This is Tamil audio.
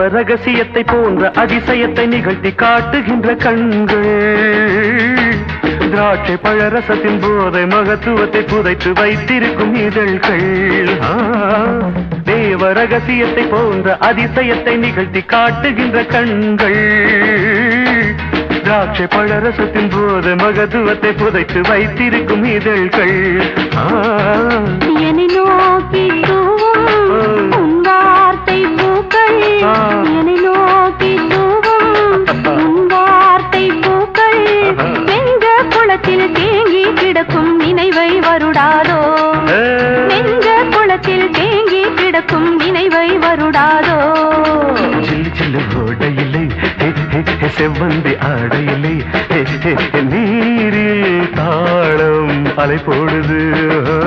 தேவ ரகசியத்தை போன்ற அதிசயத்தை நிகழ்த்தி காட்டுகின்ற கண்கள் திராட்சை பழரசத்தின் போதை மகத்துவத்தை புதைத்து வைத்திருக்கும் இதழ்கள் ஆ, தேவ ரகசியத்தை போன்ற அதிசயத்தை நிகழ்த்தி காட்டுகின்ற கண்கள் திராட்சை பழரசத்தின் போது மகத்துவத்தை புதைத்து வைத்திருக்கும் இதழ்கள் ஆ, என்னை நோக்கி தூவும் உன் வார்த்தை பூக்கள் ஆ. என்னை நோக்கி தூவும் உன் வார்த்தை பூக்கள் ஆஹா. நெஞ்ச குளத்தில் தேங்கி கிடக்கும் நினைவை வருடாதோ ஏ, நெஞ்ச குளத்தில் தேங்கி கிடக்கும் நினைவை வருடாதோ சில்லு சில்லு ஓடையில்லை ஹே, ஹே, ஹே, செவ்வந்தி ஆடையில்லை ஹே, ஹே, ஹே, நீரில் தாளம் அலை போடுது